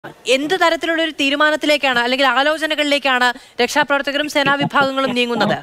എന്ത് തരത്തിലുള്ള ഒരു തീരുമാനത്തിലേക്കാണ് അല്ലെങ്കിൽ ആലോചനകളിലേക്കാണ് രക്ഷാപ്രവർത്തകരും സേനാ വിഭാഗങ്ങളും നീങ്ങുന്നത്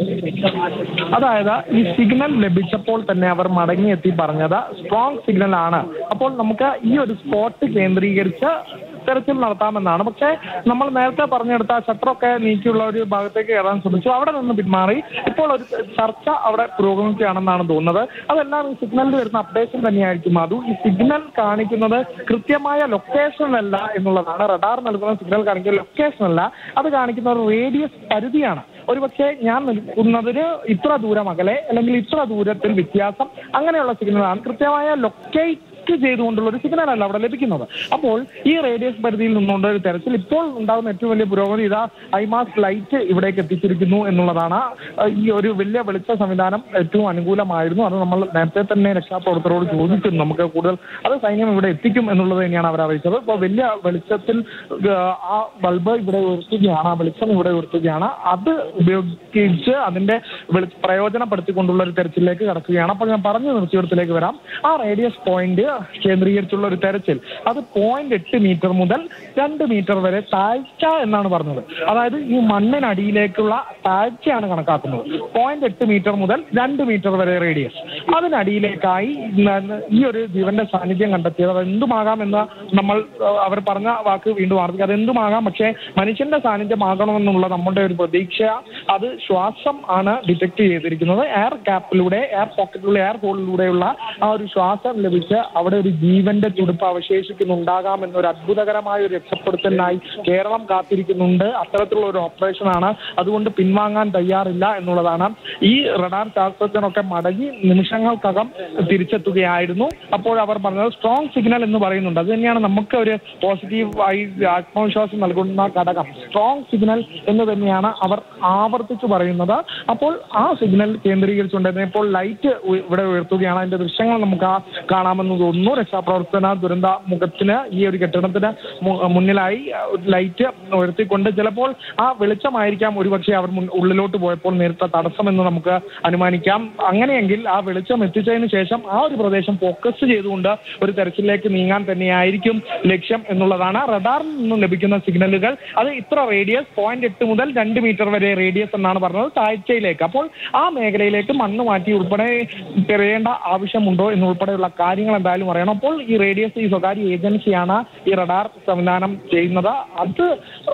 അതായത് ഈ സിഗ്നൽ ലഭിച്ചപ്പോൾ തന്നെ അവർ മടങ്ങിയെത്തി പറഞ്ഞത് സ്ട്രോങ് സിഗ്നൽ ആണ് അപ്പോൾ നമുക്ക് ഈ ഒരു സ്പോട്ട് കേന്ദ്രീകരിച്ച് തെരച്ചിൽ നടത്താമെന്നാണ് പക്ഷേ നമ്മൾ നേരത്തെ പറഞ്ഞെടുത്ത ഷട്ടറൊക്കെ നീക്കിയുള്ള ഒരു ഭാഗത്തേക്ക് കയറാൻ ശ്രമിച്ചു അവിടെ നിന്ന് പിന്മാറി ഇപ്പോൾ ഒരു ചർച്ച അവിടെ പുരോഗമിക്കുകയാണെന്നാണ് തോന്നുന്നത് അതെല്ലാം ഈ സിഗ്നലിൽ വരുന്ന അപ്ഡേഷൻ തന്നെയായിരിക്കും അത് ഈ സിഗ്നൽ കാണിക്കുന്നത് കൃത്യമായ ലൊക്കേഷൻ അല്ല എന്നുള്ളതാണ് റഡാർ നൽകുന്ന സിഗ്നൽ കാണിക്കുന്ന ലൊക്കേഷൻ അല്ല അത് കാണിക്കുന്ന ഒരു റേഡിയസ് പരിധിയാണ് ഒരുപക്ഷെ ഞാൻ നിൽക്കുന്നതിന് ഇത്ര ദൂരം അകലെ അല്ലെങ്കിൽ ഇത്ര ദൂരത്തിൽ വ്യത്യാസം അങ്ങനെയുള്ള സിഗ്നലാണ് കൃത്യമായ ലൊക്കേറ്റ് ചെയ്തുകൊണ്ടുള്ള ഒരു സിഗ്നൽ അല്ല അവിടെ ലഭിക്കുന്നത് അപ്പോൾ ഈ റേഡിയസ് പരിധിയിൽ നിന്നുകൊണ്ട് ഒരു തെരച്ചിൽ ഇപ്പോൾ ഉണ്ടാകുന്ന ഏറ്റവും വലിയ പുരോഗതി ഇതാ ഐമാസ് ലൈറ്റ് ഇവിടേക്ക് എത്തിച്ചിരിക്കുന്നു എന്നുള്ളതാണ് അഹ് ഈ ഒരു വലിയ വെളിച്ച സംവിധാനം ഏറ്റവും അനുകൂലമായിരുന്നു അത് നമ്മൾ നേരത്തെ തന്നെ രക്ഷാപ്രവർത്തകരോട് ചോദിച്ചിരുന്നു നമുക്ക് കൂടുതൽ അത് സൈന്യം ഇവിടെ എത്തിക്കും എന്നുള്ളത് തന്നെയാണ് അവർ അറിയിച്ചത് ഇപ്പോൾ വലിയ വെളിച്ചത്തിൽ ആഹ് ആ ബൾബ് ഇവിടെ ഉയർത്തുകയാണ് ആ വെളിച്ചം ഇവിടെ ഉയർത്തുകയാണ് അത് ഉപയോഗിച്ച് അതിന്റെ വെളി പ്രയോജനപ്പെടുത്തിക്കൊണ്ടുള്ള ഒരു തെരച്ചിലേക്ക് കടക്കുകയാണ് അപ്പോൾ ഞാൻ പറഞ്ഞു നിർത്തിയിടത്തിലേക്ക് വരാം ആ റേഡിയസ് പോയിന്റ് കേന്ദ്രീകരിച്ചുള്ള ഒരു തെരച്ചിൽ അത് പോയിന്റ് എട്ട് മീറ്റർ മുതൽ രണ്ട് മീറ്റർ വരെ താഴ്ച എന്നാണ് പറഞ്ഞത് അതായത് ഈ മണ്ണിനടിയിലേക്കുള്ള താഴ്ചയാണ് കണക്കാക്കുന്നത് പോയിന്റ് എട്ട് മീറ്റർ മുതൽ രണ്ട് മീറ്റർ വരെ റേഡിയസ് അതിനടിയിലേക്കായി ന- ഈ ഒരു ജീവന്റെ സാന്നിധ്യം കണ്ടെത്തിയത് അത് എന്തുമാകാം എന്ന് നമ്മൾ ഏഹ്, അവർ പറഞ്ഞ വാക്ക് വീണ്ടും ആർപ്പിക്കുക അത് എന്തുമാകാം പക്ഷേ മനുഷ്യന്റെ സാന്നിധ്യമാകണമെന്നുള്ള നമ്മുടെ ഒരു പ്രതീക്ഷ അത് ശ്വാസം ആണ് ഡിറ്റക്ട് ചെയ്തിരിക്കുന്നത് എയർ ക്യാപ്പിലൂടെ എയർ പോക്കറ്റിലൂടെ എയർ ഹോളിലൂടെയുള്ള ആ ഒരു ശ്വാസം ലഭിച്ച് അവിടെ ഒരു ജീവന്റെ തുടുപ്പ് അവശേഷിക്കുന്നുണ്ടാകാം എന്നൊരു അത്ഭുതകരമായ ഒരു രക്ഷപ്പെടുത്തലിനായി കേരളം കാത്തിരിക്കുന്നുണ്ട് അത്തരത്തിലുള്ള ഒരു ഓപ്പറേഷനാണ് അതുകൊണ്ട് പിൻവാങ്ങാൻ തയ്യാറില്ല എന്നുള്ളതാണ് ഈ റഡാർ ശാസ്ത്രജ്ഞനൊക്കെ മടങ്ങി നിമിഷങ്ങൾക്കകം തിരിച്ചെത്തുകയായിരുന്നു അപ്പോൾ അവർ പറഞ്ഞത് സ്ട്രോങ് സിഗ്നൽ എന്ന് പറയുന്നുണ്ട് അത് തന്നെയാണ് നമുക്ക് ഒരു പോസിറ്റീവ് ആയി ആത്മവിശ്വാസം നൽകുന്ന ഘടകം സ്ട്രോങ് സിഗ്നൽ എന്ന് തന്നെയാണ് അവർ ആവർത്തിച്ചു പറയുന്നത് അപ്പോൾ ആ സിഗ്നൽ കേന്ദ്രീകരിച്ചുകൊണ്ട് ഇപ്പോൾ ലൈറ്റ് ഇവിടെ ഉയർത്തുകയാണ് അതിന്റെ ദൃശ്യങ്ങൾ നമുക്ക് ആ കാണാമെന്ന് തോന്നുന്നു രക്ഷാപ്രവർത്തന ദുരന്ത മുഖത്തിന് ഈ ഒരു കെട്ടിടത്തിന് മു- മുന്നിലായി ഒരു ലൈറ്റ് ഉയർത്തിക്കൊണ്ട് ചിലപ്പോൾ ആ വെളിച്ചമായിരിക്കാം ഒരുപക്ഷെ അവർ മുൻ- ഉള്ളിലോട്ട് പോയപ്പോൾ നേരിട്ട തടസ്സമെന്ന് നമുക്ക് അനുമാനിക്കാം അങ്ങനെയെങ്കിൽ ആ വെളിച്ചം എത്തിച്ചതിന് ശേഷം ആ ഒരു പ്രദേശം ഫോക്കസ് ചെയ്തുകൊണ്ട് ഒരു തെരച്ചിലേക്ക് നീങ്ങാൻ തന്നെയായിരിക്കും ലക്ഷ്യം എന്നുള്ളതാണ് റഡാറിൽ നിന്നും ലഭിക്കുന്ന സിഗ്നലുകൾ അത് ഇത്ര റേഡിയസ് പോയിന്റ് എട്ട് മുതൽ രണ്ട് മീറ്റർ വരെ റേഡിയസ് എന്നാണ് പറഞ്ഞത് താഴ്ചയിലേക്ക് അപ്പോൾ ആ മേഖലയിലേക്ക് മണ്ണ് മാറ്റി ഉൾപ്പെടെ തിരയേണ്ട ആവശ്യമുണ്ടോ എന്നുൾപ്പെടെയുള്ള കാര്യങ്ങൾ എന്തായാലും അറിയണം അപ്പോൾ ഈ റേഡിയസ് ഈ സ്വകാര്യ ഏജൻസിയാണ് ഈ റഡാർ സംവിധാനം ചെയ്യുന്നത് അത്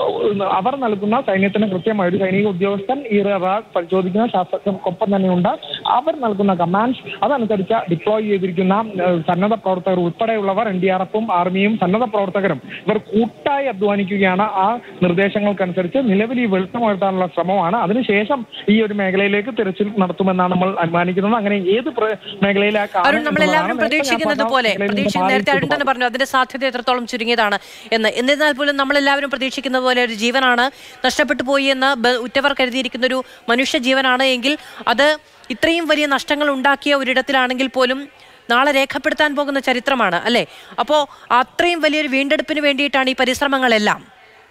അവർ നൽകുന്ന സൈന്യത്തിന് കൃത്യമായ ഒരു സൈനിക ഉദ്യോഗസ്ഥൻ ഈ റഡാർ പരിശോധിക്കുന്ന ശാസ്ത്രജ്ഞർക്കൊപ്പം തന്നെയുണ്ട് അവർ നൽകുന്ന കമാൻഡ്സ് അതനുസരിച്ച് ഡിപ്ലോയ് ചെയ്തിരിക്കുന്ന ഏഹ്, സന്നദ്ധ പ്രവർത്തകർ ഉൾപ്പെടെയുള്ളവർ എൻ ഡി ആർ എഫും ആർമിയും സന്നദ്ധ പ്രവർത്തകരും ഇവർ കൂട്ടായി അധ്വാനിക്കുകയാണ് ആ നിർദ്ദേശങ്ങൾക്കനുസരിച്ച് നിലവിൽ ഈ വെളിച്ചം ഉയർത്താനുള്ള ശ്രമമാണ് അതിനുശേഷം ഈ ഒരു മേഖലയിലേക്ക് തിരച്ചിൽ നടത്തുമെന്നാണ് നമ്മൾ അനുമാനിക്കുന്നത് അങ്ങനെ ഏത് പ്ര- മേഖലയിലേക്കാണ് അരുൺ നമ്മളെല്ലാവരും എന്നുള്ളതാണ് നേരത്തെ ഞാൻ പ്രതീക്ഷിക്കുന്നത് പറഞ്ഞ പോലെ മേഖലയിൽ നിന്ന് പ്രതീക്ഷ മാറി നേരത്തെ അരുൺ തന്നെ പറഞ്ഞു അതിന്റെ സാധ്യത എത്രത്തോളം ചുരുങ്ങിയതാണ് എന്ന് എന്നിരുന്നാൽ പോലും നമ്മളെല്ലാവരും പ്രതീക്ഷിക്കുന്ന പോലെ ഒരു ജീവനാണ് നഷ്ടപ്പെട്ടു പോയി എന്ന് ബ- ഉറ്റവർ കരുതിയിരിക്കുന്ന ഒരു മനുഷ്യ ജീവനാണ് എങ്കിൽ അത് ഇത്രയും വലിയ നഷ്ടങ്ങൾ ഉണ്ടാക്കിയ ഒരിടത്തിലാണെങ്കിൽ പോലും നാളെ രേഖപ്പെടുത്താൻ പോകുന്ന ചരിത്രമാണ് അല്ലേ അപ്പോൾ അത്രയും വലിയൊരു വീണ്ടെടുപ്പിന് വേണ്ടിയിട്ടാണ് ഈ പരിശ്രമങ്ങളെല്ലാം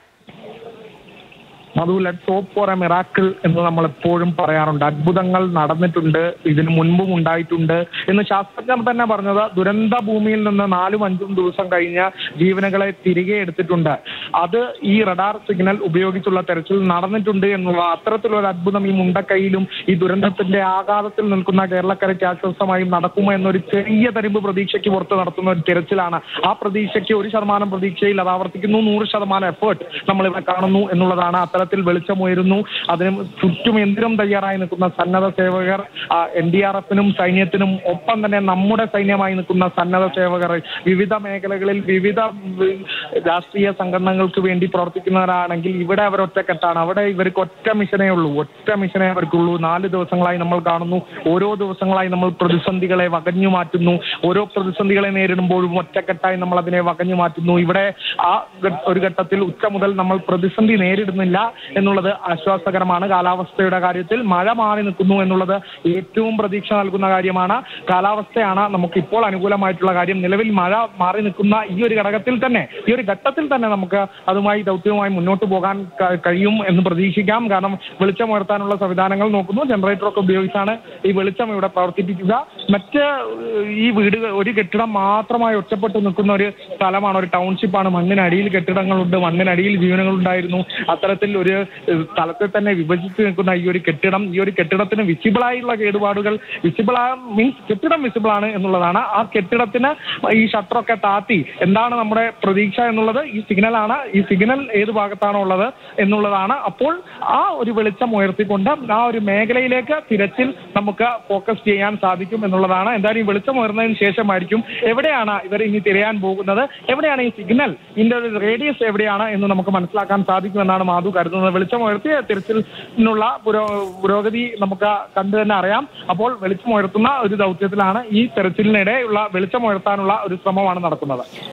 Madhu let hope for a miracle എന്ന് നമ്മൾ എപ്പോഴും പറയാറുണ്ട് അത്ഭുതങ്ങൾ നടന്നിട്ടുണ്ട് ഇതിനു മുൻപും ഉണ്ടായിട്ടുണ്ട് എന്ന് ശാസ്ത്രജ്ഞർ തന്നെ പറഞ്ഞത് ദുരന്ത ഭൂമിയിൽ നിന്ന് നാലും അഞ്ചും ദിവസം കഴിഞ്ഞ് ജീവനുകളെ തിരികെ എടുത്തിട്ടുണ്ട് അത് ഈ റഡാർ സിഗ്നൽ ഉപയോഗിച്ചുള്ള തെരച്ചിൽ നടന്നിട്ടുണ്ട് എന്നുള്ള അത്തരത്തിലൊരു അത്ഭുതം ഈ മുണ്ടക്കൈയിലും ഈ ദുരന്തത്തിന്റെ ആഘാതത്തിൽ നിൽക്കുന്ന കേരളക്കരയ്ക്ക് ആശ്വാസമായും നടക്കുമോ എന്നൊരു ചെറിയ തരിമ്പ് പ്രതീക്ഷയ്ക്ക് പുറത്ത് നടത്തുന്ന ഒരു തിരച്ചിലാണ് ആ പ്രതീക്ഷയ്ക്ക് ഒരു ശതമാനം പ്രതീക്ഷയിൽ അത് ആവർത്തിക്കുന്നു നൂറ് ശതമാനം എഫേർട്ട് നമ്മൾ ഇവിടെ കാണുന്നു എന്നുള്ളതാണ് അത്തരത്തിൽ വെളിച്ചമുയരുന്നു അതിന് ചുറ്റും എന്തിനും തയ്യാറായി നിൽക്കുന്ന സന്നദ്ധ സേവകർ എൻ ഡി ആർ എഫിനും സൈന്യത്തിനും ഒപ്പം തന്നെ നമ്മുടെ സൈന്യമായി നിൽക്കുന്ന സന്നദ്ധ സേവകർ വിവിധ മേഖലകളിൽ വിവിധ ഉം, രാഷ്ട്രീയ സംഘടനകൾക്ക് വേണ്ടി പ്രവർത്തിക്കുന്നവരാണെങ്കിൽ ഇവിടെ അവർ ഒറ്റക്കെട്ടാണ് അവിടെ ഇവർക്ക് ഒറ്റ മിഷനേ ഉള്ളൂ ഒറ്റ മിഷനേ അവർക്കുള്ളൂ നാല് ദിവസങ്ങളായി നമ്മൾ കാണുന്നു ഓരോ ദിവസങ്ങളായി നമ്മൾ പ്രതിസന്ധികളെ വകഞ്ഞു മാറ്റുന്നു ഓരോ പ്രതിസന്ധികളെ നേരിടുമ്പോഴും ഒറ്റക്കെട്ടായി നമ്മൾ അതിനെ വകഞ്ഞു മാറ്റുന്നു ഇവിടെ ആ ഘ- ഒരു ഘട്ടത്തിൽ ഉച്ച മുതൽ നമ്മൾ പ്രതിസന്ധി നേരിടുന്നില്ല എന്നുള്ളത് ആശ്വാസകരമാണ് കാലാവസ്ഥയുടെ കാര്യത്തിൽ മഴ മാറി നിൽക്കുന്നു എന്നുള്ളത് ഏറ്റവും പ്രതീക്ഷ നൽകുന്ന കാര്യമാണ് കാലാവസ്ഥയാണ് നമുക്ക് ഇപ്പോൾ അനുകൂലമായിട്ടുള്ള കാര്യം നിലവിൽ മഴ മാറി നിൽക്കുന്ന ഈ ഒരു ഘടകത്തിൽ തന്നെ ഈ ഒരു ഘട്ടത്തിൽ തന്നെ നമുക്ക് അതുമായി ദൗത്യവുമായി മുന്നോട്ട് പോകാൻ ക- കഴിയും എന്ന് പ്രതീക്ഷിക്കാം കാരണം വെളിച്ചം ഉയർത്താനുള്ള സംവിധാനങ്ങൾ നോക്കുന്നു ജനറേറ്ററൊക്കെ ഉപയോഗിച്ചാണ് ഈ വെളിച്ചം ഇവിടെ പ്രവർത്തിപ്പിക്കുക മറ്റ് ഏഹ്, ഈ വീട് ഒരു കെട്ടിടം മാത്രമായി ഒറ്റപ്പെട്ട് നിൽക്കുന്ന ഒരു സ്ഥലമാണ് ഒരു ടൗൺഷിപ്പാണ് മണ്ണിനടിയിൽ കെട്ടിടങ്ങളുണ്ട് മണ്ണിനടിയിൽ ജീവനങ്ങളുണ്ടായിരുന്നു അത്തരത്തിൽ ഒരു ഏഹ്, സ്ഥലത്തെ തന്നെ വിഭജിച്ച് നിൽക്കുന്ന ഈ ഒരു കെട്ടിടം ഈ ഒരു കെട്ടിടത്തിന് വിസിബിളായുള്ള കേടുപാടുകൾ വിസിബിൾ മീൻസ് കെട്ടിടം വിസിബിൾ ആണ് എന്നുള്ളതാണ് ആ കെട്ടിടത്തിന് ഈ ഷട്ടറൊക്കെ താത്തി എന്താണ് നമ്മുടെ പ്രതീക്ഷ എന്നുള്ളത് ഈ സിഗ്നലാണ് ഈ സിഗ്നൽ ഏത് ഭാഗത്താണോ ഉള്ളത് എന്നുള്ളതാണ് അപ്പോൾ ആ ഒരു വെളിച്ചം ഉയർത്തിക്കൊണ്ട് ആ ഒരു മേഖലയിലേക്ക് തിരച്ചിൽ നമുക്ക് ഫോക്കസ് ചെയ്യാൻ സാധിക്കും എന്നുള്ളതാണ് എന്തായാലും ഈ വെളിച്ചം ഉയർന്നതിന് ശേഷമായിരിക്കും എവിടെയാണ് ഇവർ ഇനി തിരയാൻ പോകുന്നത് എവിടെയാണ് ഈ സിഗ്നൽ ഇതിന്റെ ഒരു റേഡിയസ് എവിടെയാണ് എന്ന് നമുക്ക് മനസ്സിലാക്കാൻ സാധിക്കുമെന്നാണ് മാധു കരുതുന്നത് വെളിച്ചം ഉയർത്തി തിരച്ചിലിനുള്ള പുരോ പുരോഗതി നമുക്ക് കണ്ടു തന്നെ അറിയാം അപ്പോൾ വെളിച്ചം ഉയർത്തുന്ന ഒരു ദൗത്യത്തിലാണ് ഈ തെരച്ചിലിനിടെയുള്ള വെളിച്ചം ഉയർത്താനുള്ള ഒരു ശ്രമമാണ് നടക്കുന്നത്